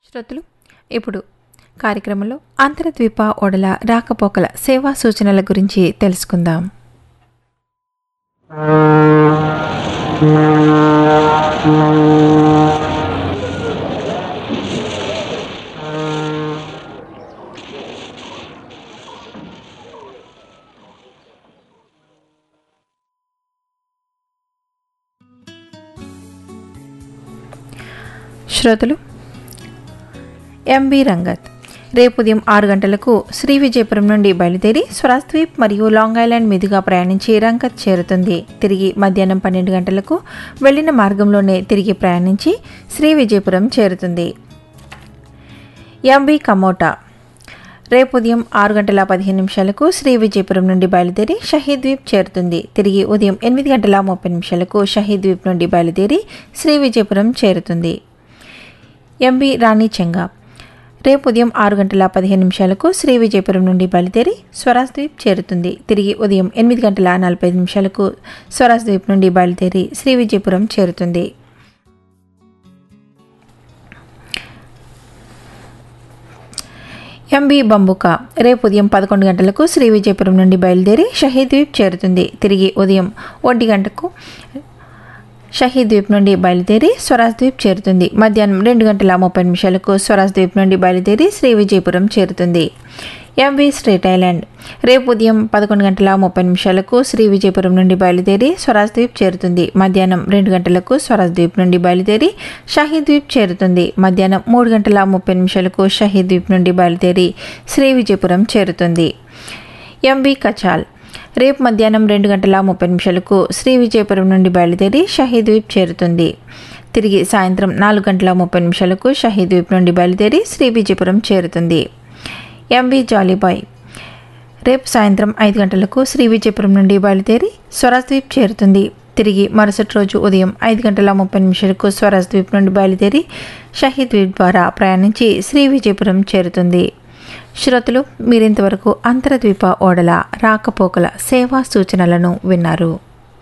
శ్రోతలు ఇప్పుడు కార్యక్రమంలో అంతర్ద్వీప ఓడల రాకపోకల సేవా సూచనల గురించి తెలుసుకుందాం శ్రోతలు ఎంబి రంగత్ రేపు ఉదయం ఆరు గంటలకు శ్రీ విజయపురం నుండి బయలుదేరి స్వరాజ్ద్వీప్ మరియు లాంగ్ ఐలాండ్ మీదుగా ప్రయాణించి రంగత్ చేరుతుంది తిరిగి మధ్యాహ్నం పన్నెండు గంటలకు వెళ్లిన మార్గంలోనే తిరిగి ప్రయాణించి శ్రీ విజయపురం చేరుతుంది ఎంబి కమోటా రేపు ఉదయం ఆరు గంటల పదిహేను నిమిషాలకు శ్రీ విజయపురం నుండి బయలుదేరి షహీద్ ద్వీప్ చేరుతుంది తిరిగి ఉదయం ఎనిమిది గంటల ముప్పై నిమిషాలకు షహీద్ ద్వీప్ నుండి బయలుదేరి శ్రీ విజయపురం చేరుతుంది ఎంబి రాణి చెంగా రేపు ఉదయం ఆరు గంటల పదిహేను నిమిషాలకు శ్రీ విజయపురం నుండి బయలుదేరి స్వరాజ్ ద్వీప్ చేరుతుంది తిరిగి ఉదయం ఎనిమిది గంటల నలభై ఐదు నిమిషాలకు స్వరాజ్ ద్వీప్ నుండి బయలుదేరి శ్రీ విజయపురం చేరుతుంది ఎంబి బంబుక రేపు ఉదయం పదకొండు గంటలకు శ్రీ విజయపురం నుండి బయలుదేరి షహీద్ ద్వీప్ చేరుతుంది తిరిగి ఉదయం ఒంటి గంటకు షహీద్ ద్వీప్ నుండి బయలుదేరి స్వరాజ్ ద్వీప్ చేరుతుంది మధ్యాహ్నం రెండు గంటల ముప్పై నిమిషాలకు స్వరాజ్ ద్వీప్ నుండి బయలుదేరి శ్రీ విజయపురం చేరుతుంది ఎంవి స్ట్రేట్ ఐలాండ్ రేపు ఉదయం పదకొండు గంటల ముప్పై నిమిషాలకు శ్రీ విజయపురం నుండి బయలుదేరి స్వరాజ్ ద్వీప్ చేరుతుంది మధ్యాహ్నం రెండు గంటలకు స్వరాజ్ ద్వీప్ నుండి బయలుదేరి షహీద్ ద్వీప్ చేరుతుంది మధ్యాహ్నం మూడు గంటల ముప్పై నిమిషాలకు షహీద్ ద్వీప్ నుండి బయలుదేరి శ్రీ విజయపురం చేరుతుంది ఎంవి కచాల్ రేపు మధ్యాహ్నం రెండు గంటల ముప్పై నిమిషాలకు శ్రీ విజయపురం నుండి బయలుదేరి షహీద్ ద్వీప్ చేరుతుంది తిరిగి సాయంత్రం నాలుగు గంటల ముప్పై నిమిషాలకు షహీద్ ద్వీప్ నుండి బయలుదేరి శ్రీ విజయపురం చేరుతుంది ఎంవి జాలీబాయ్ రేపు సాయంత్రం ఐదు గంటలకు శ్రీ విజయపురం నుండి బయలుదేరి స్వరాజ్ ద్వీప్ చేరుతుంది తిరిగి మరుసటి రోజు ఉదయం ఐదు గంటల ముప్పై నిమిషాలకు స్వరాజ్ ద్వీప్ నుండి బయలుదేరి షహీద్ ద్వీప్ ద్వారా ప్రయాణించి శ్రీ విజయపురం చేరుతుంది శ్రోతలు మీరింతవరకు అంతర్ద్వీప ఓడల రాకపోకల సేవా సూచనలను విన్నారు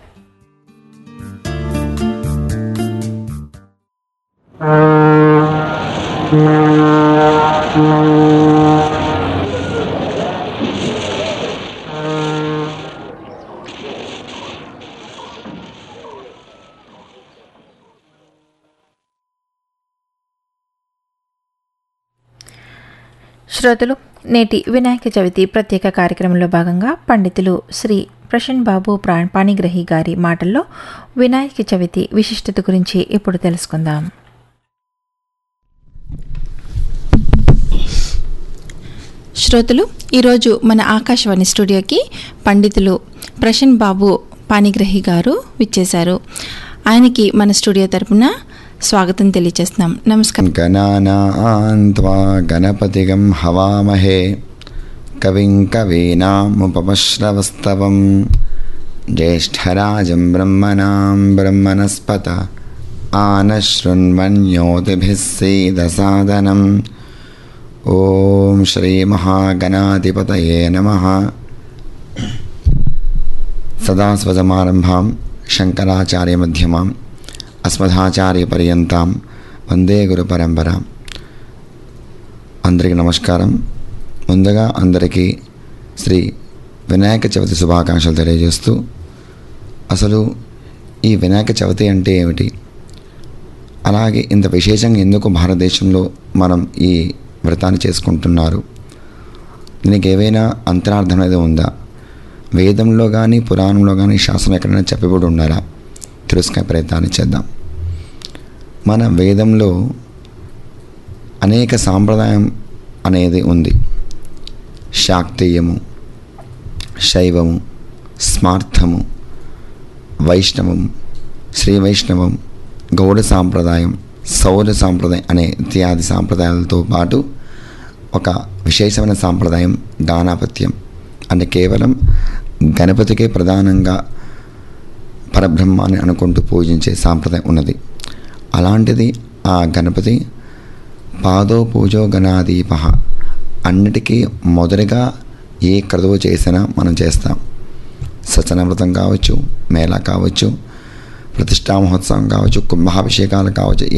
శ్రోతలు నేటి వినాయక చవితి ప్రత్యేక కార్యక్రమంలో భాగంగా పండితులు శ్రీ ప్రసన్ బాబు ప్రా పాణిగ్రహి గారి మాటల్లో వినాయక చవితి విశిష్టత గురించి ఇప్పుడు తెలుసుకుందాం శ్రోతలు ఈరోజు మన ఆకాశవాణి స్టూడియోకి పండితులు ప్రసన్ బాబు పాణిగ్రహి గారు విచ్చేశారు ఆయనకి మన స్టూడియో తరపున స్వాగతం తెలియజేస్తున్నాం నమస్కారం गणानान् त्वा गणपतिगं हवामहे कविं कवीनामुपमश्रवस्तवं ज्येष्ठराजं ब्रह्मणां ब्रह्मणस्पत आनशृण्वन्योतिभिः सीदसादनम् ॐ श्रीमहागणाधिपतये नमः सदास्वजमारम्भां शङ्कराचार्यमध्यमाम् అస్మదాచార్యపర్యంతం వందే గురు పరంపర అందరికీ నమస్కారం ముందుగా అందరికీ శ్రీ వినాయక చవితి శుభాకాంక్షలు తెలియజేస్తూ అసలు ఈ వినాయక చవితి అంటే ఏమిటి అలాగే ఇంత విశేషంగా ఎందుకు భారతదేశంలో మనం ఈ వ్రతాన్ని చేసుకుంటున్నారు దీనికి ఏవైనా అంతరార్థం అనేది ఉందా వేదంలో కానీ పురాణంలో కానీ శాస్త్రం ఎక్కడైనా చెప్పబడి ఉన్నారా తెలుసుకునే ప్రయత్నాన్ని చేద్దాం మన వేదంలో అనేక సాంప్రదాయం అనేది ఉంది శాక్తేయము శైవము స్మార్థము వైష్ణవం శ్రీ వైష్ణవం గౌడ సాంప్రదాయం సౌర సాంప్రదాయం అనే ఇత్యాది సాంప్రదాయాలతో పాటు ఒక విశేషమైన సాంప్రదాయం దానాపత్యం అంటే కేవలం గణపతికే ప్రధానంగా పరబ్రహ్మాన్ని అనుకుంటూ పూజించే సాంప్రదాయం ఉన్నది అలాంటిది ఆ గణపతి పాదో పూజో గణాదీప అన్నిటికీ మొదటిగా ఏ క్రతువు చేసినా మనం చేస్తాం సత్యనవ్రతం కావచ్చు మేళా కావచ్చు ప్రతిష్టా మహోత్సవం కావచ్చు కుంభాభిషేకాలు కావచ్చు